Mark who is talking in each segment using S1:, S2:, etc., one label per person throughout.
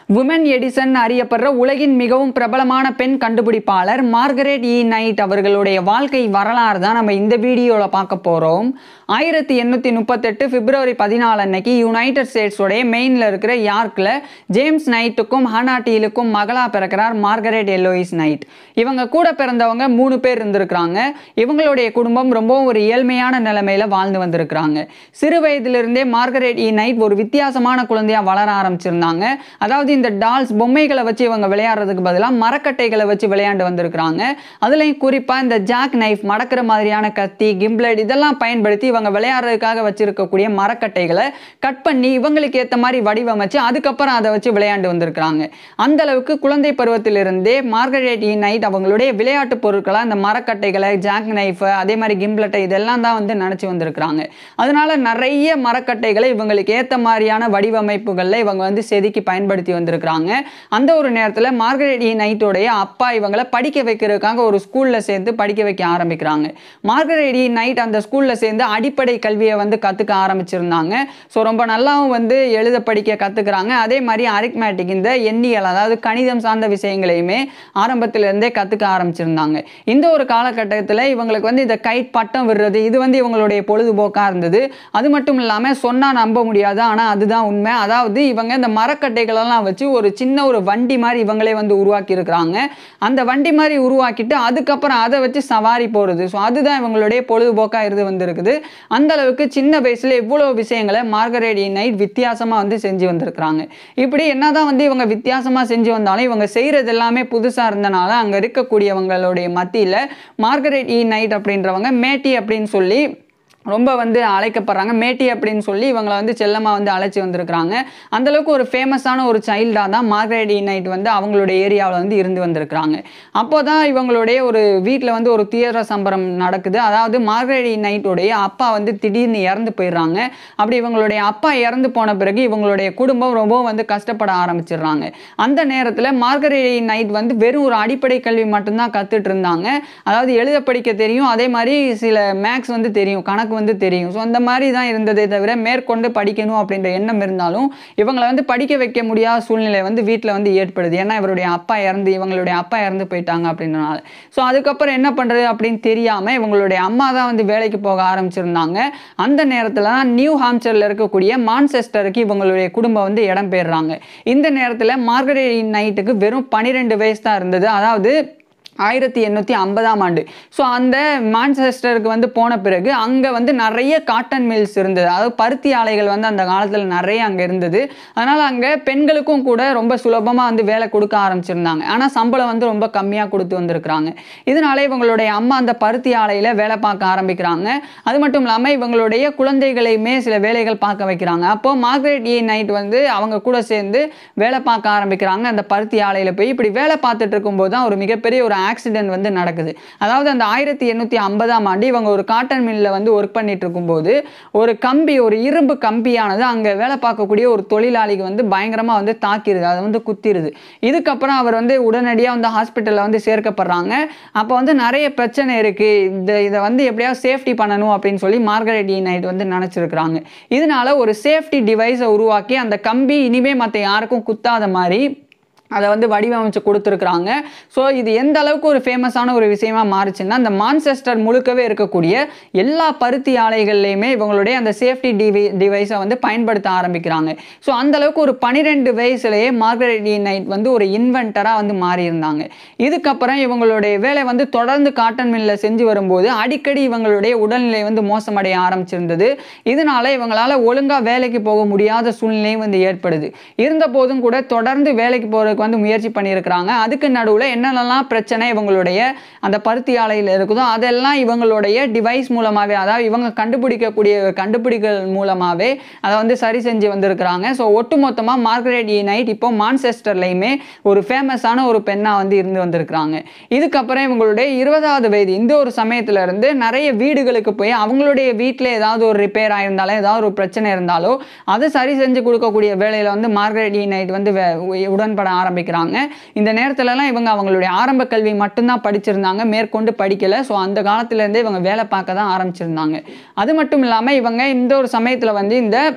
S1: woman Edison அறியப்படுற உலகின் மிகவும் பிரபலமான பெண் கண்டுபிடிப்பாளர் மார்கரெட் இ நைட் அவர்களுடைய வாழ்க்கை வரலாறு தான் நம்ம இந்த வீடியோவில் பார்க்க போகிறோம் ஆயிரத்தி எண்ணூற்றி முப்பத்தெட்டு பிப்ரவரி பதினாலு அன்னைக்கு யுனைடெட் ஸ்டேட்ஸோடைய மெயினில் இருக்கிற யார்க்கில் ஜேம்ஸ் நைட்டுக்கும் ஹனா டீலுக்கும் மகளாக பிறக்கிறார் மார்கரெட் எல்லோயிஸ் நைட் இவங்க கூட பிறந்தவங்க மூணு பேர் இருந்திருக்கிறாங்க இவங்களுடைய குடும்பம் ரொம்பவும் ஒரு ஏழ்மையான நிலைமையில வாழ்ந்து வந்திருக்கிறாங்க சிறு வயதிலிருந்தே மார்கரெட் இ நைட் ஒரு வித்தியாசமான குழந்தையா வளர ஆரம்பிச்சிருந்தாங்க அதாவது இந்த டால்ஸ் பொம்மைகளை வச்சு இவங்க விளையாடுறதுக்கு பதிலாக மரக்கட்டைகளை வச்சு விளையாண்டு வந்திருக்கிறாங்க அதுலேயும் குறிப்பாக இந்த ஜாக் நைஃப் மடக்கிற மாதிரியான கத்தி கிம்ப்ளட் இதெல்லாம் பயன்படுத்தி இவங்க விளையாடுறதுக்காக வச்சிருக்கக்கூடிய மரக்கட்டைகளை கட் பண்ணி இவங்களுக்கு ஏற்ற மாதிரி வடிவமைச்சு அதுக்கப்புறம் அதை வச்சு விளையாண்டு வந்திருக்கிறாங்க அந்த அளவுக்கு குழந்தை பருவத்திலிருந்தே மார்கரெட் இ நைட் அவங்களுடைய விளையாட்டு பொருட்களை அந்த மரக்கட்டைகளை ஜாக் நைஃப் அதே மாதிரி கிம்ப்ளட்டை இதெல்லாம் தான் வந்து நினச்சி வந்திருக்கிறாங்க அதனால நிறைய மரக்கட்டைகளை இவங்களுக்கு ஏற்ற மாதிரியான வடிவமைப்புகளில் இவங்க வந்து செதுக்கி பயன்படுத்தி வந்திருக்கிறாங்க அந்த ஒரு நேரத்தில் மார்கரெட் இ நைட்டோடைய அப்பா இவங்களை படிக்க வைக்கிறதுக்காக ஒரு ஸ்கூலில் சேர்ந்து படிக்க வைக்க ஆரம்பிக்கிறாங்க மார்கரெட் இ நைட் அந்த ஸ்கூலில் சேர்ந்து அடிப்படை கல்வியை வந்து கற்றுக்க ஆரம்பிச்சிருந்தாங்க ஸோ ரொம்ப நல்லாவும் வந்து எழுத படிக்க கற்றுக்குறாங்க அதே மாதிரி அரித்மேட்டிக் இந்த எண்ணியல் அதாவது கணிதம் சார்ந்த விஷயங்களையுமே ஆரம்பத்திலிருந்தே கற்றுக்க ஆரம்பிச்சிருந்தாங்க இந்த ஒரு காலகட்டத்தில் இவங்களுக்கு வந்து இந்த கைட் பட்டம் விடுறது இது வந்து இவங்களுடைய பொழுதுபோக்காக இருந்தது அது மட்டும் இல்லாமல் சொன்னால் நம்ப முடியாது ஆனால் அதுதான் உண்மை அதாவது இவங்க இந்த மரக்கட்டைகளெல்லாம் வச்சு ஒரு சின்ன ஒரு வண்டி மாதிரி இவங்களே வந்து உருவாக்கி இருக்கிறாங்க அந்த வண்டி மாதிரி உருவாக்கிட்டு அதுக்கப்புறம் அதை வச்சு சவாரி போகிறது ஸோ அதுதான் இவங்களுடைய பொழுதுபோக்காக இருந்து வந்திருக்குது அந்த அளவுக்கு சின்ன வயசில் இவ்வளோ விஷயங்களை மார்கரெட் இ நைட் வித்தியாசமாக வந்து செஞ்சு வந்திருக்கிறாங்க இப்படி என்னதான் வந்து இவங்க வித்தியாசமாக செஞ்சு வந்தாலும் இவங்க செய்கிறது எல்லாமே புதுசாக இருந்தனால அங்கே இருக்கக்கூடியவங்களுடைய மத்தியில் மார்கரெட் இ நைட் அப்படின்றவங்க மேட்டி அப்படின்னு சொல்லி ரொம்ப வந்து அழைக்கப்படுறாங்க மேட்டி அப்படின்னு சொல்லி இவங்களை வந்து செல்லமாக வந்து அழைச்சி வந்திருக்கிறாங்க அந்தளவுக்கு ஒரு ஃபேமஸான ஒரு சைல்டாக தான் மார்கரெட் இ நைட் வந்து அவங்களுடைய ஏரியாவில் வந்து இருந்து வந்திருக்கிறாங்க அப்போ தான் இவங்களுடைய ஒரு வீட்டில் வந்து ஒரு தீவிர சம்பரம் நடக்குது அதாவது மார்கரெட் இ நைட்டோடைய அப்பா வந்து திடீர்னு இறந்து போயிடுறாங்க அப்படி இவங்களுடைய அப்பா இறந்து போன பிறகு இவங்களுடைய குடும்பம் ரொம்பவும் வந்து கஷ்டப்பட ஆரம்பிச்சிடுறாங்க அந்த நேரத்தில் மார்கரெட் இ நைட் வந்து வெறும் ஒரு அடிப்படை கல்வி மட்டும்தான் கற்றுட்டு இருந்தாங்க அதாவது எழுத படிக்க தெரியும் அதே மாதிரி சில மேக்ஸ் வந்து தெரியும் கணக்கு வந்து தெரியும் ஸோ அந்த மாதிரி தான் இருந்ததே தவிர மேற்கொண்டு படிக்கணும் அப்படின்ற எண்ணம் இருந்தாலும் இவங்களை வந்து படிக்க வைக்க முடியாத சூழ்நிலை வந்து வீட்டில் வந்து ஏற்படுது ஏன்னா இவருடைய அப்பா இறந்து இவங்களுடைய அப்பா இறந்து போயிட்டாங்க அப்படின்றனால ஸோ அதுக்கப்புறம் என்ன பண்ணுறது அப்படின்னு தெரியாமல் இவங்களுடைய அம்மா தான் வந்து வேலைக்கு போக ஆரம்பிச்சிருந்தாங்க அந்த நேரத்தில் தான் நியூ ஹாம்சரில் இருக்கக்கூடிய மான்செஸ்டருக்கு இவங்களுடைய குடும்பம் வந்து இடம் பெறுறாங்க இந்த நேரத்தில் மார்கரெட் நைட்டுக்கு வெறும் பன்னிரெண்டு வயசு தான் இருந்தது அதாவது ஆயிரத்தி எண்ணூற்றி ஐம்பதாம் ஆண்டு ஸோ அந்த மான்செஸ்டருக்கு வந்து போன பிறகு அங்கே வந்து நிறைய காட்டன் மில்ஸ் இருந்தது அதாவது பருத்தி ஆலைகள் வந்து அந்த காலத்தில் நிறைய அங்கே இருந்தது அதனால் அங்கே பெண்களுக்கும் கூட ரொம்ப சுலபமாக வந்து வேலை கொடுக்க ஆரம்பிச்சிருந்தாங்க ஆனால் சம்பளம் வந்து ரொம்ப கம்மியாக கொடுத்து வந்திருக்கிறாங்க இதனால இவங்களுடைய அம்மா அந்த பருத்தி ஆலையில் வேலை பார்க்க ஆரம்பிக்கிறாங்க அது மட்டும் இல்லாமல் இவங்களுடைய குழந்தைகளையுமே சில வேலைகள் பார்க்க வைக்கிறாங்க அப்போது மார்கரெட் ஏ நைட் வந்து அவங்க கூட சேர்ந்து வேலை பார்க்க ஆரம்பிக்கிறாங்க அந்த பருத்தி ஆலையில் போய் இப்படி வேலை பார்த்துட்டு இருக்கும்போது தான் ஒரு மிகப்பெரிய ஒரு ஆக்சிடென்ட் வந்து நடக்குது அதாவது அந்த ஆயிரத்தி எண்ணூற்றி ஐம்பதாம் ஆண்டு இவங்க ஒரு காட்டன் மில்லில் வந்து ஒர்க் பண்ணிட்டு இருக்கும்போது ஒரு கம்பி ஒரு இரும்பு கம்பியானது அங்கே வேலை பார்க்கக்கூடிய ஒரு தொழிலாளிக்கு வந்து பயங்கரமாக வந்து தாக்கிடுது அதை வந்து குத்திடுது இதுக்கப்புறம் அவர் வந்து உடனடியாக வந்து ஹாஸ்பிட்டலில் வந்து சேர்க்கப்படுறாங்க அப்போ வந்து நிறைய பிரச்சனை இருக்குது இந்த இதை வந்து எப்படியாவது சேஃப்டி பண்ணணும் அப்படின்னு சொல்லி மார்கரெட் இ நைட் வந்து நினச்சிருக்கிறாங்க இதனால ஒரு சேஃப்டி டிவைஸை உருவாக்கி அந்த கம்பி இனிமே மற்ற யாருக்கும் குத்தாத மாதிரி அதை வந்து வடிவமைச்சு கொடுத்துருக்குறாங்க ஸோ இது எந்த அளவுக்கு ஒரு ஃபேமஸான ஒரு விஷயமா மாறுச்சுன்னா அந்த மான்செஸ்டர் முழுக்கவே இருக்கக்கூடிய எல்லா பருத்தி ஆலைகள்லையுமே இவங்களுடைய அந்த சேஃப்டி டிவை டிவைஸை வந்து பயன்படுத்த ஆரம்பிக்கிறாங்க ஸோ அந்த அளவுக்கு ஒரு பன்னிரெண்டு வயசுலேயே மார்கரெட் நைட் வந்து ஒரு இன்வென்டராக வந்து மாறியிருந்தாங்க இதுக்கப்புறம் இவங்களுடைய வேலை வந்து தொடர்ந்து காட்டன் மில்லில் செஞ்சு வரும்போது அடிக்கடி இவங்களுடைய உடல்நிலை வந்து மோசமடைய ஆரம்பிச்சிருந்தது இதனால இவங்களால் ஒழுங்காக வேலைக்கு போக முடியாத சூழ்நிலையும் வந்து ஏற்படுது இருந்த போதும் கூட தொடர்ந்து வேலைக்கு போகிற பண்ணுறதுக்கு வந்து முயற்சி பண்ணியிருக்கிறாங்க அதுக்கு நடுவில் என்னென்னலாம் பிரச்சனை இவங்களுடைய அந்த பருத்தி ஆலையில் இருக்குதோ அதெல்லாம் இவங்களுடைய டிவைஸ் மூலமாகவே அதாவது இவங்க கண்டுபிடிக்கக்கூடிய கண்டுபிடிகள் மூலமாகவே அதை வந்து சரி செஞ்சு வந்திருக்கிறாங்க ஸோ ஒட்டுமொத்தமாக மார்கரெட் இ நைட் இப்போ மான்செஸ்டர்லையுமே ஒரு ஃபேமஸான ஒரு பெண்ணாக வந்து இருந்து வந்திருக்கிறாங்க இதுக்கப்புறம் இவங்களுடைய இருபதாவது வயது இந்த ஒரு சமயத்துல இருந்து நிறைய வீடுகளுக்கு போய் அவங்களுடைய வீட்டில் ஏதாவது ஒரு ரிப்பேர் ஆயிருந்தாலும் ஏதாவது ஒரு பிரச்சனை இருந்தாலோ அதை சரி செஞ்சு கொடுக்கக்கூடிய வேலையில் வந்து மார்கரெட் இ நைட் வந்து வே- உடன்பட ஆரம்பிக்கிறாங்க இந்த நேரத்துலலாம் இவங்க அவங்களுடைய ஆரம்ப கல்வி மட்டும்தான் படிச்சிருந்தாங்க மேற்கொண்டு படிக்கலை ஸோ அந்த காலத்துலேருந்தே இவங்க வேலை பார்க்க தான் ஆரம்பிச்சிருந்தாங்க அது மட்டும் இல்லாமல் இவங்க இந்த ஒரு சமயத்தில் வந்து இந்த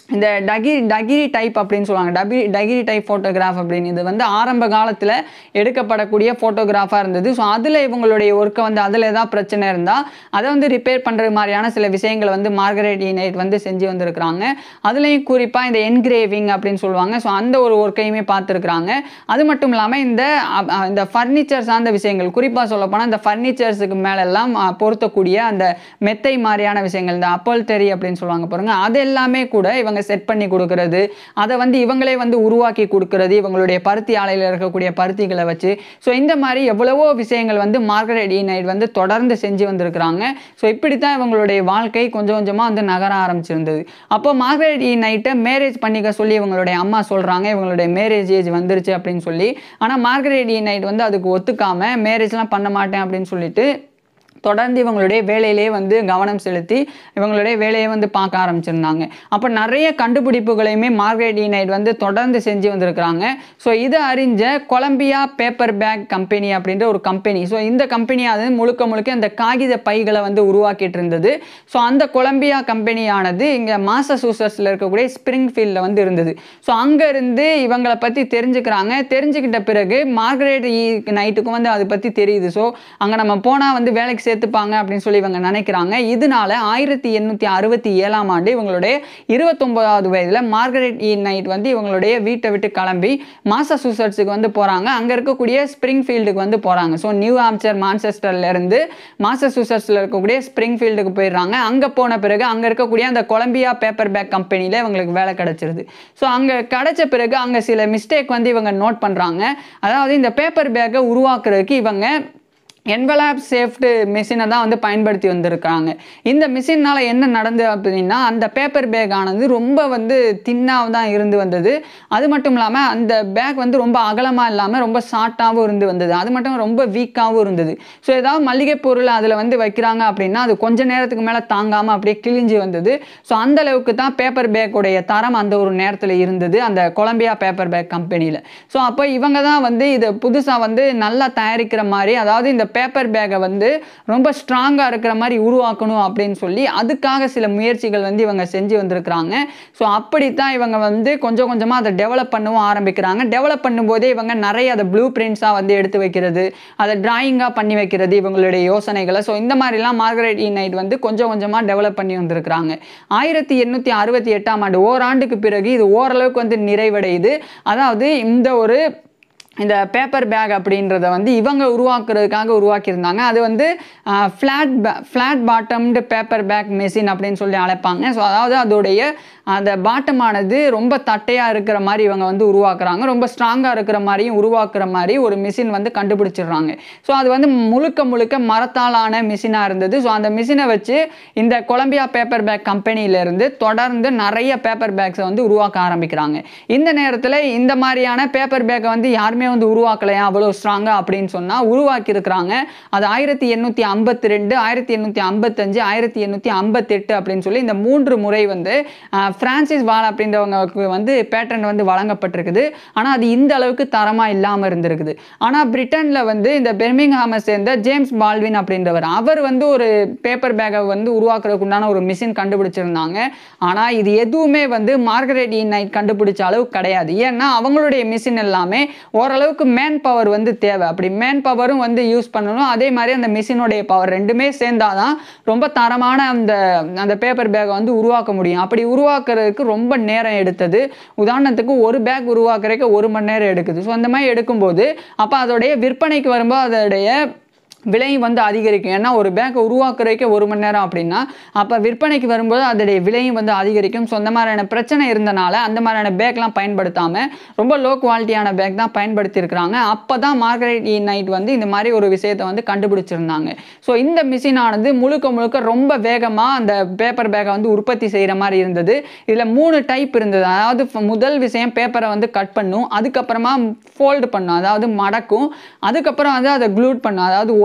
S1: இந்த டகிரி டகிரி டைப் அப்படின்னு சொல்லுவாங்க டபி டகிரி டைப் ஃபோட்டோகிராஃப் அப்படின்னு இது வந்து ஆரம்ப காலத்தில் எடுக்கப்படக்கூடிய ஃபோட்டோகிராஃபாக இருந்தது ஸோ அதில் இவங்களுடைய ஒர்க்கை வந்து அதில் ஏதாவது பிரச்சனை இருந்தால் அதை வந்து ரிப்பேர் பண்ணுறது மாதிரியான சில விஷயங்களை வந்து மார்கரெட் ஈனைட் வந்து செஞ்சு வந்திருக்கிறாங்க அதுலேயும் குறிப்பாக இந்த என்கிரேவிங் அப்படின்னு சொல்லுவாங்க ஸோ அந்த ஒரு ஒர்க்கையுமே பார்த்துருக்குறாங்க அது மட்டும் இல்லாமல் இந்த அ- அ- இந்த ஃபர்னிச்சர் சார்ந்த விஷயங்கள் குறிப்பாக சொல்லப்போனால் இந்த ஃபர்னிச்சர்ஸுக்கு மேலெல்லாம் அ, பொருத்தக்கூடிய அந்த மெத்தை மாதிரியான விஷயங்கள் இந்த அப்பல் தெரி அப்படின்னு சொல்லுவாங்க பாருங்க அது எல்லாமே கூட இவங்க செட் பண்ணி கொடுக்கறது அதை வந்து இவங்களே வந்து உருவாக்கி கொடுக்கறது இவங்களுடைய பருத்தி ஆலையில் இருக்கக்கூடிய பருத்திகளை வச்சு ஸோ இந்த மாதிரி எவ்வளவோ விஷயங்கள் வந்து மார்கரெட் ஈனைட் வந்து தொடர்ந்து செஞ்சு வந்திருக்கிறாங்க ஸோ இப்படி தான் இவங்களுடைய வாழ்க்கை கொஞ்சம் கொஞ்சமாக வந்து நகர ஆரம்பிச்சிருந்தது அப்போ மார்கரெட் ஈ நைட்டை மேரேஜ் பண்ணிக்க சொல்லி இவங்களுடைய அம்மா சொல்கிறாங்க இவங்களுடைய மேரேஜ் ஏஜ் வந்துருச்சு அப்படின்னு சொல்லி ஆனால் மார்கரெட் ஈ நைட் வந்து அதுக்கு ஒத்துக்காம மேரேஜ்லாம் பண்ண மாட்டேன் அப்படின்னு சொல்லிட்டு தொடர்ந்து இவங்களுடைய வேலையிலே வந்து கவனம் செலுத்தி இவங்களுடைய வேலையை வந்து பார்க்க ஆரம்பிச்சிருந்தாங்க அப்போ நிறைய கண்டுபிடிப்புகளையுமே மார்கரெட் ஈனைட் வந்து தொடர்ந்து செஞ்சு வந்திருக்கிறாங்க ஸோ இதை அறிஞ்ச கொலம்பியா பேப்பர் பேக் கம்பெனி அப்படின்ற ஒரு கம்பெனி ஸோ இந்த கம்பெனி அது முழுக்க முழுக்க இந்த காகித பைகளை வந்து உருவாக்கிட்டு இருந்தது ஸோ அந்த கொலம்பியா கம்பெனியானது இங்கே மாசசூசட்ஸில் இருக்கக்கூடிய ஸ்ப்ரிங் ஃபீல்டில் வந்து இருந்தது ஸோ அங்கேருந்து இவங்களை பற்றி தெரிஞ்சுக்கிறாங்க தெரிஞ்சுக்கிட்ட பிறகு மார்கரெட் ஈ நைட்டுக்கும் வந்து அதை பற்றி தெரியுது ஸோ அங்கே நம்ம போனால் வந்து வேலைக்கு சேர்த்துப்பாங்க அப்படின்னு சொல்லி இவங்க நினைக்கிறாங்க இதனால ஆயிரத்தி எண்ணூற்றி அறுபத்தி ஏழாம் ஆண்டு இவங்களுடைய இருபத்தொம்போதாவது வயதில் மார்கரெட் ஈ நைட் வந்து இவங்களுடைய வீட்டை விட்டு கிளம்பி மாசசூசட்ஸுக்கு வந்து போகிறாங்க அங்கே இருக்கக்கூடிய ஸ்ப்ரிங் ஃபீல்டுக்கு வந்து போகிறாங்க ஸோ நியூ ஆம்சர் மான்செஸ்டர்ல இருந்து மாசசூசட்ஸில் இருக்கக்கூடிய ஸ்ப்ரிங் ஃபீல்டுக்கு போயிடுறாங்க அங்கே போன பிறகு அங்கே இருக்கக்கூடிய அந்த கொலம்பியா பேப்பர் பேக் கம்பெனியில் இவங்களுக்கு வேலை கிடைச்சிருது ஸோ அங்கே கிடைச்ச பிறகு அங்கே சில மிஸ்டேக் வந்து இவங்க நோட் பண்ணுறாங்க அதாவது இந்த பேப்பர் பேக்கை உருவாக்குறதுக்கு இவங்க என்வலாப் சேஃப்டு மிஷினை தான் வந்து பயன்படுத்தி வந்திருக்காங்க இந்த மிஷினால் என்ன நடந்தது அப்படின்னா அந்த பேப்பர் பேக் ஆனது ரொம்ப வந்து தின்னாக தான் இருந்து வந்தது அது மட்டும் இல்லாமல் அந்த பேக் வந்து ரொம்ப அகலமாக இல்லாமல் ரொம்ப ஷார்ட்டாகவும் இருந்து வந்தது அது மட்டும் ரொம்ப வீக்காகவும் இருந்தது ஸோ ஏதாவது மளிகை பொருள் அதில் வந்து வைக்கிறாங்க அப்படின்னா அது கொஞ்ச நேரத்துக்கு மேலே தாங்காமல் அப்படியே கிழிஞ்சு வந்தது ஸோ அந்த அளவுக்கு தான் பேப்பர் பேக்குடைய தரம் அந்த ஒரு நேரத்தில் இருந்தது அந்த கொலம்பியா பேப்பர் பேக் கம்பெனியில் ஸோ அப்போ இவங்க தான் வந்து இதை புதுசாக வந்து நல்லா தயாரிக்கிற மாதிரி அதாவது இந்த பேப்பர் பேக்கை வந்து ரொம்ப ஸ்ட்ராங்காக இருக்கிற மாதிரி உருவாக்கணும் அப்படின்னு சொல்லி அதுக்காக சில முயற்சிகள் வந்து இவங்க செஞ்சு வந்திருக்கிறாங்க ஸோ அப்படித்தான் இவங்க வந்து கொஞ்சம் கொஞ்சமாக அதை டெவலப் பண்ணவும் ஆரம்பிக்கிறாங்க டெவலப் பண்ணும்போதே இவங்க நிறைய அதை ப்ளூ பிரிண்ட்ஸாக வந்து எடுத்து வைக்கிறது அதை டிராயிங்காக பண்ணி வைக்கிறது இவங்களுடைய யோசனைகளை ஸோ இந்த மாதிரிலாம் மார்கரெட் இ நைட் வந்து கொஞ்சம் கொஞ்சமாக டெவலப் பண்ணி வந்திருக்கிறாங்க ஆயிரத்தி எண்ணூற்றி அறுபத்தி எட்டாம் ஆண்டு ஓராண்டுக்கு பிறகு இது ஓரளவுக்கு வந்து நிறைவடையுது அதாவது இந்த ஒரு இந்த பேப்பர் பேக் அப்படின்றத வந்து இவங்க உருவாக்குறதுக்காக உருவாக்கியிருந்தாங்க அது வந்து flat flat bottomed paper bag machine அப்படின்னு சொல்லி அழைப்பாங்க ஸோ அதாவது அதோடைய அந்த பாட்டமானது ரொம்ப தட்டையாக இருக்கிற மாதிரி இவங்க வந்து உருவாக்குறாங்க ரொம்ப ஸ்ட்ராங்காக இருக்கிற மாதிரியும் உருவாக்குற மாதிரி ஒரு மிஷின் வந்து கண்டுபிடிச்சிடுறாங்க ஸோ அது வந்து முழுக்க முழுக்க மரத்தாலான மிஷினாக இருந்தது ஸோ அந்த மிஷினை வச்சு இந்த கொலம்பியா பேப்பர் பேக் கம்பெனியிலேருந்து தொடர்ந்து நிறைய பேப்பர் பேக்ஸை வந்து உருவாக்க ஆரம்பிக்கிறாங்க இந்த நேரத்தில் இந்த மாதிரியான பேப்பர் பேக்கை வந்து யாருமே வந்து உருவாக்கலையா அவ்வளோ ஸ்ட்ராங்காக அப்படின்னு சொன்னால் உருவாக்கி இருக்கிறாங்க அது ஆயிரத்தி எண்ணூற்றி ஐம்பத்தி ரெண்டு ஆயிரத்தி எண்ணூற்றி ஐம்பத்தஞ்சு ஆயிரத்தி எண்ணூற்றி ஐம்பத்தெட்டு அப்படின்னு சொல்லி இந்த மூன்று முறை வந்து ஆஹ், பிரான்சிஸ் வால் அப்படின்றவங்களுக்கு வந்து பேட்டன் வந்து வழங்கப்பட்டிருக்குது ஆனால் அது இந்த அளவுக்கு தரமாக இல்லாமல் இருந்திருக்குது ஆனால் பிரிட்டனில் வந்து இந்த பெர்மிங்ஹாமை சேர்ந்த ஜேம்ஸ் பால்வின் அப்படின்றவர் அவர் வந்து ஒரு பேப்பர் பேக்கை வந்து உருவாக்குறதுக்கு உண்டான ஒரு மிஷின் கண்டுபிடிச்சிருந்தாங்க ஆனால் இது எதுவுமே வந்து மார்கரெட் இ நைட் கண்டுபிடிச்ச அளவு கிடையாது ஏன்னா அவங்களுடைய மிஷின் எல்லாமே ஓரளவுக்கு மேன் பவர் வந்து தேவை அப்படி மேன் பவரும் வந்து யூஸ் பண்ணணும் அதே மாதிரி அந்த மிஷினுடைய பவர் ரெண்டுமே சேர்ந்தாதான் ரொம்ப தரமான அந்த அந்த பேப்பர் பேக்கை வந்து உருவாக்க முடியும் அப்படி உருவாக்குறதுக்கு ரொம்ப நேரம் எடுத்தது உதாரணத்துக்கு ஒரு பேக் உருவாக்குறதுக்கு ஒரு மணி நேரம் எடுக்குது ஸோ அந்த மாதிரி எடுக்கும்போது அப்போ அதோடைய விற்பனைக்கு வரும்போது அதோடைய விலையும் வந்து அதிகரிக்கும் ஏன்னா ஒரு பேக்கை உருவாக்குறதுக்கே ஒரு மணி நேரம் அப்படின்னா அப்போ விற்பனைக்கு வரும்போது அதோடைய விலையும் வந்து அதிகரிக்கும் ஸோ அந்த மாதிரியான பிரச்சனை இருந்தனால அந்த மாதிரியான பேக்லாம் பயன்படுத்தாமல் ரொம்ப லோ குவாலிட்டியான பேக் தான் பயன்படுத்தியிருக்கிறாங்க அப்போ தான் மார்கரெட் இ நைட் வந்து இந்த மாதிரி ஒரு விஷயத்தை வந்து கண்டுபிடிச்சிருந்தாங்க ஸோ இந்த மிஷினானது முழுக்க முழுக்க ரொம்ப வேகமாக அந்த பேப்பர் பேக்கை வந்து உற்பத்தி செய்கிற மாதிரி இருந்தது இதில் மூணு டைப் இருந்தது அதாவது ஃப- முதல் விஷயம் பேப்பரை வந்து கட் பண்ணும் அதுக்கப்புறமா ஃபோல்டு பண்ணும் அதாவது மடக்கும் அதுக்கப்புறம் வந்து அதை க்ளூட் பண்ணும் அதாவது ஒட்டும்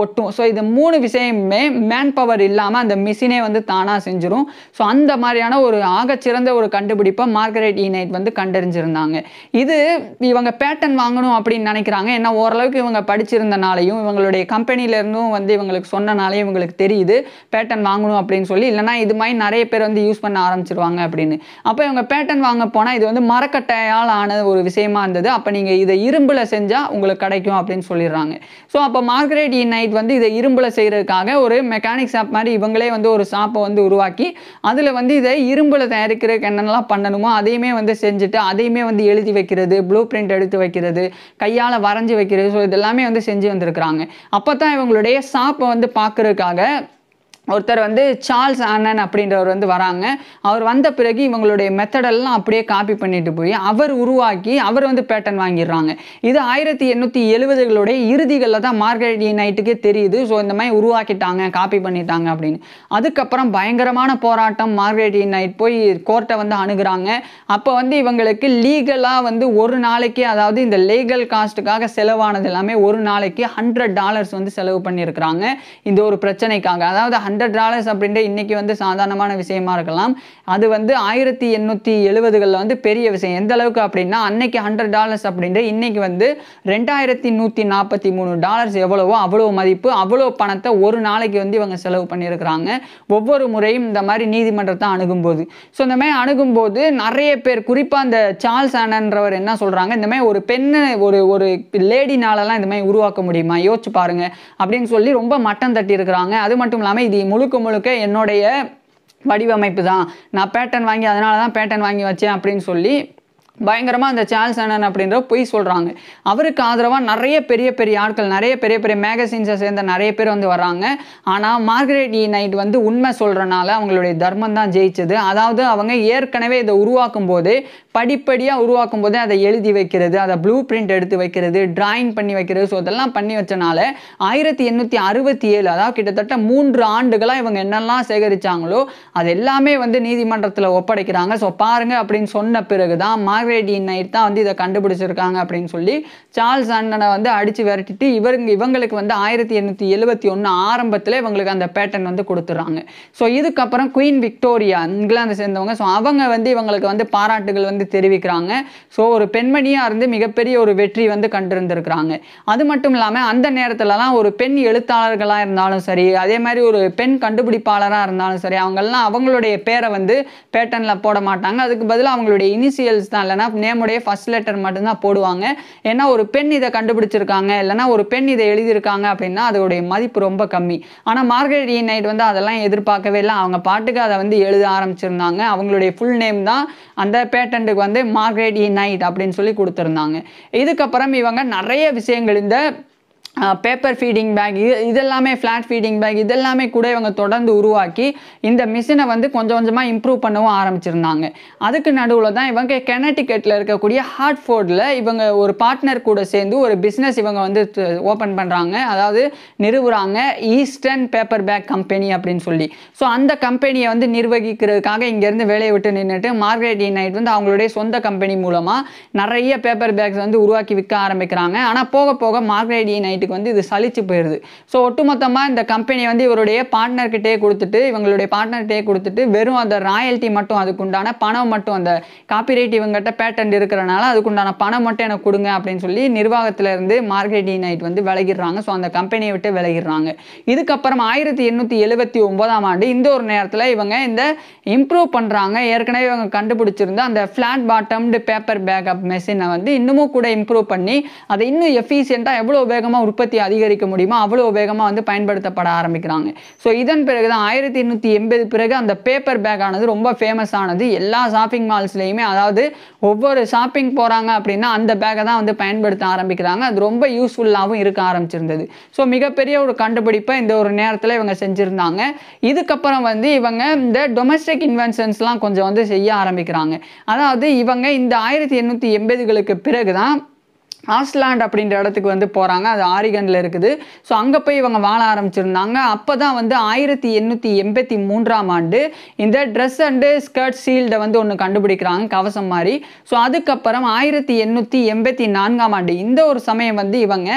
S1: ஒட்டும் ஸோ இது மூணு விஷயமுமே மேன் பவர் இல்லாமல் அந்த மிஷினே வந்து தானாக செஞ்சிரும் ஸோ அந்த மாதிரியான ஒரு ஆகச்சிறந்த ஒரு கண்டுபிடிப்பை மார்கரெட் இ நைட் வந்து கண்டறிஞ்சிருந்தாங்க இது இவங்க பேட்டன் வாங்கணும் அப்படின்னு நினைக்கிறாங்க ஏன்னா ஓரளவுக்கு இவங்க படிச்சிருந்தனாலையும் இவங்களுடைய கம்பெனில இருந்தும் வந்து இவங்களுக்கு சொன்னனாலே இவங்களுக்கு தெரியுது பேட்டன் வாங்கணும் அப்படின்னு சொல்லி இல்லைனா இது மாதிரி நிறைய பேர் வந்து யூஸ் பண்ண ஆரம்பிச்சிருவாங்க அப்படின்னு அப்போ இவங்க பேட்டன் வாங்க போனால் இது வந்து மரக்கட்டையால் ஆன ஒரு விஷயமா இருந்தது அப்போ நீங்கள் இதை இரும்பில் செஞ்சால் உங்களுக்கு கிடைக்கும் அப்படின்னு சொல்லிடுறாங்க ஸோ அப்போ மார்கரெட் இ நைட் வந்து இதை இரும்பில் செய்கிறதுக்காக ஒரு மெக்கானிக் ஷாப் மாதிரி இவங்களே வந்து ஒரு ஷாப்பை வந்து உருவாக்கி அதில் வந்து இதை இரும்பில் தயாரிக்கிறதுக்கு என்னென்னலாம் பண்ணணுமோ அதையுமே வந்து செஞ்சுட்டு அதையுமே வந்து எழுதி வைக்கிறது ப்ளூ பிரிண்ட் எடுத்து வைக்கிறது கையால் வரைஞ்சி வைக்கிறது ஸோ இதெல்லாமே வந்து செஞ்சு வந்திருக்கிறாங்க அப்போ தான் இவங்களுடைய ஷாப்பை வந்து பார்க்குறதுக்காக ஒருத்தர் வந்து சார்ல்ஸ் ஆனன் அப்படின்றவர் வந்து வராங்க அவர் வந்த பிறகு இவங்களுடைய மெத்தடெல்லாம் அப்படியே காப்பி பண்ணிட்டு போய் அவர் உருவாக்கி அவர் வந்து பேட்டன் வாங்கிடுறாங்க இது ஆயிரத்தி எண்ணூற்றி எழுபதுகளுடைய இறுதிகளில் தான் மார்கரெட் இ நைட்டுக்கே தெரியுது ஸோ இந்த மாதிரி உருவாக்கிட்டாங்க காப்பி பண்ணிட்டாங்க அப்படின்னு அதுக்கப்புறம் பயங்கரமான போராட்டம் மார்கரெட் இ நைட் போய் கோர்ட்டை வந்து அணுகுறாங்க அப்போ வந்து இவங்களுக்கு லீகலாக வந்து ஒரு நாளைக்கு அதாவது இந்த லீகல் காஸ்ட்டுக்காக செலவானது எல்லாமே ஒரு நாளைக்கு ஹண்ட்ரட் டாலர்ஸ் வந்து செலவு பண்ணியிருக்கிறாங்க இந்த ஒரு பிரச்சனைக்காக அதாவது ஹண்ட்ரட் டாலர்ஸ் அப்படின்ட்டு இன்னைக்கு வந்து சாதாரணமான விஷயமா இருக்கலாம் அது வந்து ஆயிரத்தி எண்ணூற்றி எழுபதுகளில் வந்து பெரிய விஷயம் எந்த அளவுக்கு அப்படின்னா அன்னைக்கு ஹண்ட்ரட் டாலர்ஸ் அப்படின்ட்டு இன்னைக்கு வந்து ரெண்டாயிரத்தி நூற்றி நாற்பத்தி மூணு டாலர்ஸ் எவ்வளவோ அவ்வளோ மதிப்பு அவ்வளோ பணத்தை ஒரு நாளைக்கு வந்து இவங்க செலவு பண்ணியிருக்கிறாங்க ஒவ்வொரு முறையும் இந்த மாதிரி நீதிமன்றத்தை அணுகும்போது ஸோ இந்த மாதிரி அணுகும்போது நிறைய பேர் குறிப்பாக அந்த சார்ல்ஸ் ஆனன்றவர் என்ன சொல்கிறாங்க இந்த மாதிரி ஒரு பெண்ணை ஒரு ஒரு லேடினாலலாம் இந்த மாதிரி உருவாக்க முடியுமா யோசிச்சு பாருங்க அப்படின்னு சொல்லி ரொம்ப மட்டம் தட்டி இருக்கிறாங்க அது மட்டும் இல்லாமல் இது முழுக்க முழுக்க என்னுடைய வடிவமைப்பு தான் நான் பேட்டன் வாங்கி அதனால தான் பேட்டன் வாங்கி வச்சேன் அப்படின்னு சொல்லி பயங்கரமாக அந்த சார்ல்ஸ் அண்ணன் அப்படின்ற பொய் சொல்கிறாங்க அவருக்கு ஆதரவாக நிறைய பெரிய பெரிய ஆட்கள் நிறைய பெரிய பெரிய மேகசின்ஸை சேர்ந்த நிறைய பேர் வந்து வர்றாங்க ஆனால் மார்கரெட் இ நைட் வந்து உண்மை சொல்கிறனால அவங்களுடைய தர்மம் தான் ஜெயிச்சது அதாவது அவங்க ஏற்கனவே இதை உருவாக்கும் போதே படிப்படியாக உருவாக்கும் போதே அதை எழுதி வைக்கிறது அதை ப்ளூ பிரிண்ட் எடுத்து வைக்கிறது டிராயிங் பண்ணி வைக்கிறது ஸோ இதெல்லாம் பண்ணி வச்சனால ஆயிரத்தி எண்ணூற்றி அறுபத்தி ஏழு அதாவது கிட்டத்தட்ட மூன்று ஆண்டுகளாக இவங்க என்னெல்லாம் சேகரிச்சாங்களோ அது எல்லாமே வந்து நீதிமன்றத்தில் ஒப்படைக்கிறாங்க ஸோ பாருங்க அப்படின்னு சொன்ன பிறகு தான் மார்கரெட் இன் நைட் தான் வந்து இதை கண்டுபிடிச்சிருக்காங்க அப்படின்னு சொல்லி சார்ல்ஸ் அண்ணனை வந்து அடித்து விரட்டிட்டு இவருங்க இவங்களுக்கு வந்து ஆயிரத்தி எண்ணூற்றி எழுபத்தி ஒன்று ஆரம்பத்தில் இவங்களுக்கு அந்த பேட்டன் வந்து கொடுத்துட்றாங்க ஸோ இதுக்கப்புறம் குயின் விக்டோரியா இங்கிலாந்து சேர்ந்தவங்க ஸோ அவங்க வந்து இவங்களுக்கு வந்து பாராட்டுகள் வந்து தெரிவிக்கிறாங்க ஸோ ஒரு பெண்மணியாக இருந்து மிகப்பெரிய ஒரு வெற்றி வந்து கண்டிருந்திருக்கிறாங்க அது மட்டும் இல்லாமல் அந்த நேரத்துலலாம் ஒரு பெண் எழுத்தாளர்களாக இருந்தாலும் சரி அதே மாதிரி ஒரு பெண் கண்டுபிடிப்பாளராக இருந்தாலும் சரி அவங்கெல்லாம் அவங்களுடைய பேரை வந்து பேட்டனில் போட மாட்டாங்க அதுக்கு பதிலாக அவங்களுடைய இனிஷியல்ஸ் தான் இல்லைன்னா நேமுடைய ஃபர்ஸ்ட் லெட்டர் மட்டும்தான் போடுவாங்க ஏன்னா ஒரு பெண் இதை கண்டுபிடிச்சிருக்காங்க இல்லைன்னா ஒரு பெண் இதை எழுதியிருக்காங்க அப்படின்னா அதோடைய மதிப்பு ரொம்ப கம்மி ஆனால் மார்கரெட் இ நைட் வந்து அதெல்லாம் எதிர்பார்க்கவே இல்லை அவங்க பாட்டுக்கு அதை வந்து எழுத ஆரம்பிச்சிருந்தாங்க அவங்களுடைய ஃபுல் நேம் தான் அந்த பேட்டன்ட்டுக்கு வந்து மார்கரெட் இ நைட் அப்படின்னு சொல்லி கொடுத்துருந்தாங்க இதுக்கப்புறம் இவங்க நிறைய விஷயங்கள் இந்த பேப்பர் ஃபீடிங் பேக் இது இதெல்லாமே ஃப்ளாட் ஃபீடிங் பேக் இதெல்லாமே கூட இவங்க தொடர்ந்து உருவாக்கி இந்த மிஷினை வந்து கொஞ்சம் கொஞ்சமாக இம்ப்ரூவ் பண்ணவும் ஆரம்பிச்சிருந்தாங்க அதுக்கு நடுவில் தான் இவங்க கெனட்டிகட்டில் இருக்கக்கூடிய ஹார்ட்ஃபோர்டில் இவங்க ஒரு பார்ட்னர் கூட சேர்ந்து ஒரு பிஸ்னஸ் இவங்க வந்து ஓப்பன் பண்ணுறாங்க அதாவது நிறுவுறாங்க ஈஸ்டர்ன் பேப்பர் பேக் கம்பெனி அப்படின்னு சொல்லி ஸோ அந்த கம்பெனியை வந்து நிர்வகிக்கிறதுக்காக இங்கேருந்து வேலையை விட்டு நின்றுட்டு மார்கரெட் இ நைட் வந்து அவங்களுடைய சொந்த கம்பெனி மூலமாக நிறைய பேப்பர் பேக்ஸ் வந்து உருவாக்கி விற்க ஆரம்பிக்கிறாங்க ஆனால் போக போக மார்கரெட் இ நைட்டுக்கு வந்து இது சலிச்சு போயிடுது ஸோ ஒட்டுமொத்தமாக இந்த கம்பெனி வந்து இவருடைய பார்ட்னர்கிட்டே கொடுத்துட்டு இவங்களுடைய பார்ட்னர்கிட்டே கொடுத்துட்டு வெறும் அந்த ராயல்ட்டி மட்டும் அதுக்குண்டான பணம் மட்டும் அந்த காப்பிரைட் இவங்ககிட்ட பேட்டன்ட் இருக்கிறனால அதுக்குண்டான பணம் மட்டும் எனக்கு கொடுங்க அப்படின்னு சொல்லி நிர்வாகத்துல இருந்து மார்கரெட் இ நைட் வந்து விலகிடுறாங்க ஸோ அந்த கம்பெனியை விட்டு விலகிடுறாங்க இதுக்கப்புறம் ஆயிரத்தி எண்ணூற்றி எழுபத்தி ஒன்பதாம் ஆண்டு இந்த ஒரு நேரத்தில் இவங்க இந்த இம்ப்ரூவ் பண்ணுறாங்க ஏற்கனவே இவங்க கண்டுபிடிச்சிருந்த அந்த ஃப்ளாட் பாட்டம்டு பேப்பர் பேக்கப் மெஷினை வந்து இன்னமும் கூட இம்ப்ரூவ் பண்ணி அதை இன்னும் எஃபிஷியண்ட்டாக எவ்வளோ வேகமாக உற்பத்தி அதிகரிக்க முடியுமோ அவ்வளோ வேகமாக வந்து பயன்படுத்தப்பட ஆரம்பிக்கிறாங்க ஸோ இதன் பிறகு தான் ஆயிரத்தி எண்ணூற்றி எண்பது பிறகு அந்த பேப்பர் பேக் ஆனது ரொம்ப ஃபேமஸ் ஆனது எல்லா ஷாப்பிங் மால்ஸ்லையுமே அதாவது ஒவ்வொரு ஷாப்பிங் போகிறாங்க அப்படின்னா அந்த பேக்கை தான் வந்து பயன்படுத்த ஆரம்பிக்கிறாங்க அது ரொம்ப யூஸ்ஃபுல்லாகவும் இருக்க ஆரம்பிச்சிருந்தது ஸோ மிகப்பெரிய ஒரு கண்டுபிடிப்பை இந்த ஒரு நேரத்தில் இவங்க செஞ்சுருந்தாங்க இதுக்கப்புறம் வந்து இவங்க இந்த டொமஸ்டிக் இன்வென்ஷன்ஸ்லாம் கொஞ்சம் வந்து செய்ய ஆரம்பிக்கிறாங்க அதாவது இவங்க இந்த ஆயிரத்தி எண்ணூற்றி எண்பதுகளுக்கு பிறகு தான் ஆஸ்லாண்ட் அப்படின்ற இடத்துக்கு வந்து போகிறாங்க அது ஆரிகனில் இருக்குது ஸோ அங்கே போய் இவங்க வாழ ஆரம்பிச்சிருந்தாங்க அப்போ தான் வந்து ஆயிரத்தி எண்ணூற்றி எண்பத்தி மூன்றாம் ஆண்டு இந்த ட்ரெஸ் அண்டு ஸ்கர்ட் சீல்டை வந்து ஒன்று கண்டுபிடிக்கிறாங்க கவசம் மாதிரி ஸோ அதுக்கப்புறம் ஆயிரத்தி எண்ணூற்றி எண்பத்தி நான்காம் ஆண்டு இந்த ஒரு சமயம் வந்து இவங்க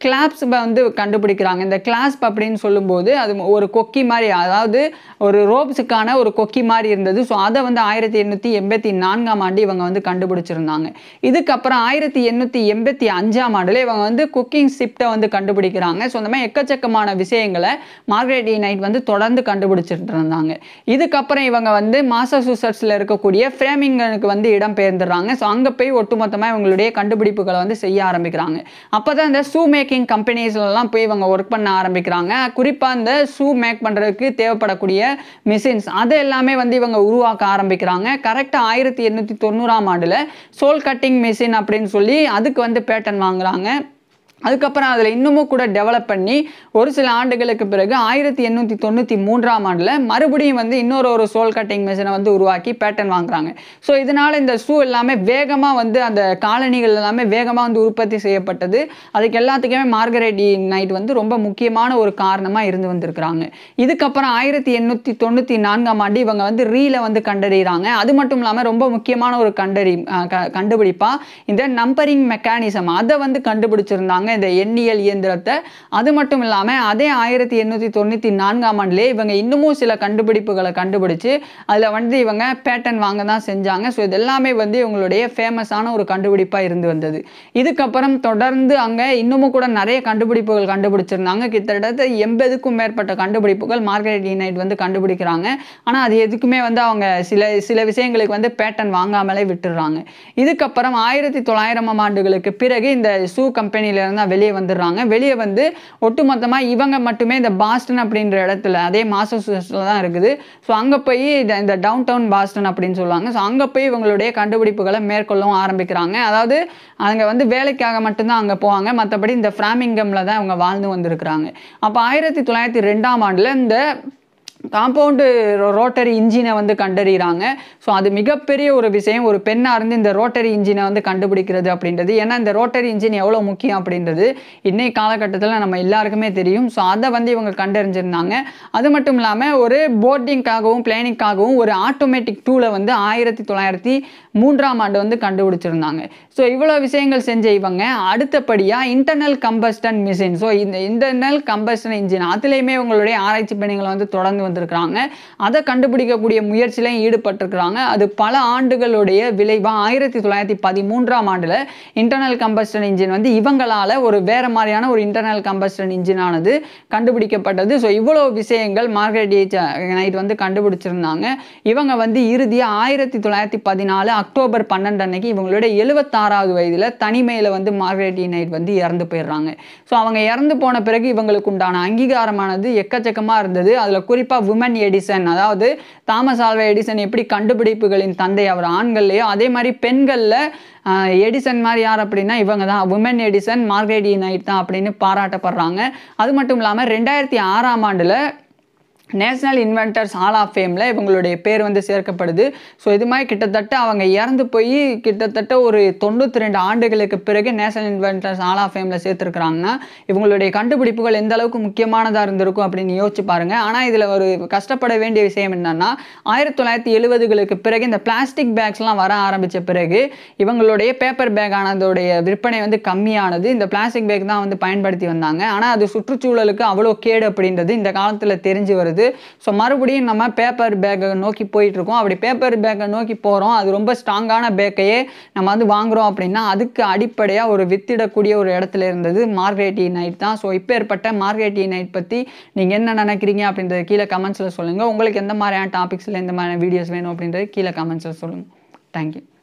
S1: கிளாப்ஸ் வந்து கண்டுபிடிக்கிறாங்க இந்த கிளாஸ்ப் அப்படின்னு சொல்லும்போது அது ஒரு கொக்கி மாதிரி அதாவது ஒரு ரோப்ஸுக்கான ஒரு கொக்கி மாதிரி இருந்தது ஸோ அதை வந்து ஆயிரத்தி எண்ணூற்றி எண்பத்தி நான்காம் ஆண்டு இவங்க வந்து கண்டுபிடிச்சிருந்தாங்க இதுக்கப்புறம் ஆயிரத்தி எண்ணூற்றி எண்பத்தி அஞ்சாம் ஆண்டில் இவங்க வந்து குக்கிங் ஷிப்டை வந்து கண்டுபிடிக்கிறாங்க ஸோ அந்த மாதிரி எக்கச்சக்கமான விஷயங்களை மார்கரெட் டி நைட் வந்து தொடர்ந்து கண்டுபிடிச்சிட்டு இருந்தாங்க இதுக்கப்புறம் இவங்க வந்து மாசசூசட்ஸில் இருக்கக்கூடிய ஃப்ரேமிங்கனுக்கு வந்து இடம் பெயர்ந்துடுறாங்க ஸோ அங்கே போய் ஒட்டுமொத்தமாக இவங்களுடைய கண்டுபிடிப்புகளை வந்து செய்ய ஆரம்பிக்கிறாங்க அப்போ தான் இந்த ஷூ மேக்கிங் கம்பெனிஸ்லாம் போய் இவங்க ஒர்க் பண்ண ஆரம்பிக்கிறாங்க குறிப்பாக இந்த ஷூ மேக் பண்ணுறதுக்கு தேவைப்படக்கூடிய மிஷின்ஸ் அது எல்லாமே வந்து இவங்க உருவாக்க ஆரம்பிக்கிறாங்க கரெக்டாக ஆயிரத்தி எண்ணூற்றி தொண்ணூறாம் ஆண்டில் சோல் கட்டிங் மிஷின் அப்படின்னு சொல்லி அதுக்கு வந்து பேட்டன் வாங்குறாங்க அதுக்கப்புறம் அதில் இன்னமும் கூட டெவலப் பண்ணி ஒரு சில ஆண்டுகளுக்கு பிறகு ஆயிரத்தி எண்ணூற்றி தொண்ணூற்றி மூன்றாம் ஆண்டில் மறுபடியும் வந்து இன்னொரு ஒரு சோல் கட்டிங் மிஷினை வந்து உருவாக்கி பேட்டன் வாங்குறாங்க ஸோ இதனால் இந்த ஷூ எல்லாமே வேகமாக வந்து அந்த காலனிகள் எல்லாமே வேகமாக வந்து உற்பத்தி செய்யப்பட்டது அதுக்கு எல்லாத்துக்குமே மார்கரெட் நைட் வந்து ரொம்ப முக்கியமான ஒரு காரணமாக இருந்து வந்திருக்கிறாங்க இதுக்கப்புறம் ஆயிரத்தி எண்ணூற்றி தொண்ணூற்றி நான்காம் ஆண்டு இவங்க வந்து ரீல வந்து கண்டறிகிறாங்க அது மட்டும் இல்லாமல் ரொம்ப முக்கியமான ஒரு கண்டறி அஹ் க- கண்டுபிடிப்பா இந்த நம்பரிங் மெக்கானிசம் அதை வந்து கண்டுபிடிச்சிருந்தாங்க இந்த எண்ணியல் இயந்திரத்தை அது மட்டும் இல்லாமல் அதே ஆயிரத்தி எண்ணூற்றி தொண்ணூற்றி நான்காம் ஆண்டுலேயே இவங்க இன்னமும் சில கண்டுபிடிப்புகளை கண்டுபிடிச்சு அதில் வந்து இவங்க பேட்டன் வாங்க தான் செஞ்சாங்க ஸோ இது எல்லாமே வந்து இவங்களுடைய ஃபேமஸான ஒரு கண்டுபிடிப்பாக இருந்து வந்தது இதுக்கப்புறம் தொடர்ந்து அங்கே இன்னமும் கூட நிறைய கண்டுபிடிப்புகள் கண்டுபிடிச்சிருந்தாங்க கிட்டத்தட்ட எண்பதுக்கும் மேற்பட்ட கண்டுபிடிப்புகள் மார்கரெட் நைட் வந்து கண்டுபிடிக்கிறாங்க ஆனால் அது எதுக்குமே வந்து அவங்க சில சில விஷயங்களுக்கு வந்து பேட்டன் வாங்காமலே விட்டுடுறாங்க இதுக்கப்புறம் ஆயிரத்தி தொள்ளாயிரம் ஆண்டுகளுக்கு பிறகு இந்த ஷூ கம்பெனிலேருந்து தான் வெளியே வந்துடுறாங்க வெளியே வந்து ஒட்டுமொத்தமாக இவங்க மட்டுமே இந்த பாஸ்டன் அப்படின்ற இடத்துல அதே மாசசூசட்ஸில் தான் இருக்குது ஸோ அங்கே போய் இந்த- இந்த டவுன் டவுன் பாஸ்டன் அப்படின்னு சொல்லுவாங்க ஸோ அங்கே போய் இவங்களுடைய கண்டுபிடிப்புகளை மேற்கொள்ளவும் ஆரம்பிக்கிறாங்க அதாவது அங்கே வந்து வேலைக்காக மட்டும்தான் அங்கே போவாங்க மற்றபடி இந்த ஃப்ராமிங்கமில் தான் இவங்க வாழ்ந்து வந்திருக்கிறாங்க அப்போ ஆயிரத்தி தொள்ளாயிரத்தி ரெண்டாம் ஆண்டில் இந்த காம்பவுண்டு ரோட்டரி இன்ஜினை வந்து கண்டறிகிறாங்க ஸோ அது மிகப்பெரிய ஒரு விஷயம் ஒரு பெண்ணாக இருந்து இந்த ரோட்டரி இன்ஜினை வந்து கண்டுபிடிக்கிறது அப்படின்றது ஏன்னா இந்த ரோட்டரி இன்ஜின் எவ்வளோ முக்கியம் அப்படின்றது இன்னைக்கு காலகட்டத்தில் நம்ம எல்லாருக்குமே தெரியும் ஸோ அதை வந்து இவங்க கண்டறிஞ்சிருந்தாங்க அது மட்டும் இல்லாமல் ஒரு போர்டிங்காகவும் பிளேனிங்காகவும் ஒரு ஆட்டோமேட்டிக் டூலை வந்து ஆயிரத்தி தொள்ளாயிரத்தி மூன்றாம் ஆண்டு வந்து கண்டுபிடிச்சிருந்தாங்க ஸோ இவ்வளோ விஷயங்கள் செஞ்ச இவங்க அடுத்தபடியாக இன்டர்னல் கம்பஸ்டன் மிஷின் ஸோ இந்த இன்டர்னல் கம்பஸ்டன் இன்ஜின் அதுலேயுமே இவங்களுடைய ஆராய்ச்சி பணிகளை வந்து தொடர்ந்து வந்திருக்கிறாங்க அதை கண்டுபிடிக்கக்கூடிய முயற்சியிலையும் ஈடுபட்டிருக்கிறாங்க அது பல ஆண்டுகளுடைய விளைவாக ஆயிரத்தி தொள்ளாயிரத்தி பதிமூன்றாம் ஆண்டில் இன்டர்னல் கம்பஸ்டன் இன்ஜின் வந்து இவங்களால் ஒரு வேற மாதிரியான ஒரு இன்டர்னல் கம்பஸ்டன் இன்ஜினானது கண்டுபிடிக்கப்பட்டது ஸோ இவ்வளோ விஷயங்கள் மார்கரெட் ஏச் நைட் வந்து கண்டுபிடிச்சிருந்தாங்க இவங்க வந்து இறுதியாக ஆயிரத்தி தொள்ளாயிரத்தி பதினாலு அக்டோபர் பன்னெண்டு அன்னைக்கு இவங்களுடைய எழுபத்தாறாவது வயதில் தனிமையில் வந்து மார்கரெட் இ நைட் வந்து இறந்து போயிடுறாங்க ஸோ அவங்க இறந்து போன பிறகு இவங்களுக்கு உண்டான அங்கீகாரமானது எக்கச்சக்கமாக இருந்தது அதில் குறிப்பாக உமன் எடிசன் அதாவது தாமஸ் ஆல்வா எடிசன் எப்படி கண்டுபிடிப்புகளின் தந்தை அவர் ஆண்கள்லையோ அதே மாதிரி பெண்களில் எடிசன் மாதிரி யார் அப்படின்னா இவங்க தான் woman Edison Margaret E Knight தான் அப்படின்னு பாராட்டப்படுறாங்க அது மட்டும் இல்லாமல் ரெண்டாயிரத்தி ஆறாம் ஆண்டில் நேஷனல் இன்வென்டர்ஸ் ஹால் ஆஃப் ஃபேமில் இவங்களுடைய பேர் வந்து சேர்க்கப்படுது ஸோ இது மாதிரி கிட்டத்தட்ட அவங்க இறந்து போய் கிட்டத்தட்ட ஒரு தொண்ணூற்றி ரெண்டு ஆண்டுகளுக்கு பிறகு நேஷனல் இன்வென்டர்ஸ் ஹால் ஆஃப் ஃபேமில் சேர்த்துருக்குறாங்கன்னா இவங்களுடைய கண்டுபிடிப்புகள் எந்த அளவுக்கு முக்கியமானதாக இருந்திருக்கும் அப்படின்னு யோசிச்சு பாருங்க ஆனால் இதில் ஒரு கஷ்டப்பட வேண்டிய விஷயம் என்னன்னா ஆயிரத்தி தொள்ளாயிரத்தி எழுபதுகளுக்கு பிறகு இந்த பிளாஸ்டிக் பேக்ஸ்லாம் வர ஆரம்பித்த பிறகு இவங்களுடைய பேப்பர் பேக் ஆனதோடைய விற்பனை வந்து கம்மியானது இந்த பிளாஸ்டிக் பேக் தான் வந்து பயன்படுத்தி வந்தாங்க ஆனால் அது சுற்றுச்சூழலுக்கு அவ்வளோ கேடு அப்படின்றது இந்த காலத்தில் தெரிஞ்சு வருது ஸோ மறுபடியும் நம்ம பேப்பர் பேக்கை நோக்கி போயிட்டு இருக்கோம் அப்படி பேப்பர் பேக்கை நோக்கி போகிறோம் அது ரொம்ப ஸ்ட்ராங்கான பேக்கையே நம்ம வந்து வாங்குறோம் அப்படின்னா அதுக்கு அடிப்படையாக ஒரு வித்திடக்கூடிய ஒரு இடத்துல இருந்தது மார்கரெட்டி நைட் தான் ஸோ இப்போ ஏற்பட்ட மார்கரெட்டி நைட் பற்றி நீங்கள் என்ன நினைக்கிறீங்க அப்படின்றத கீழே கமெண்ட்ஸில் சொல்லுங்கள் உங்களுக்கு எந்த மாதிரியான டாபிக்ஸில் எந்த மாதிரியான வீடியோஸ் வேணும் அப்படின்றது கீழே கமெண்ட்ஸில் சொல்லுங்கள் தேங்க்யூ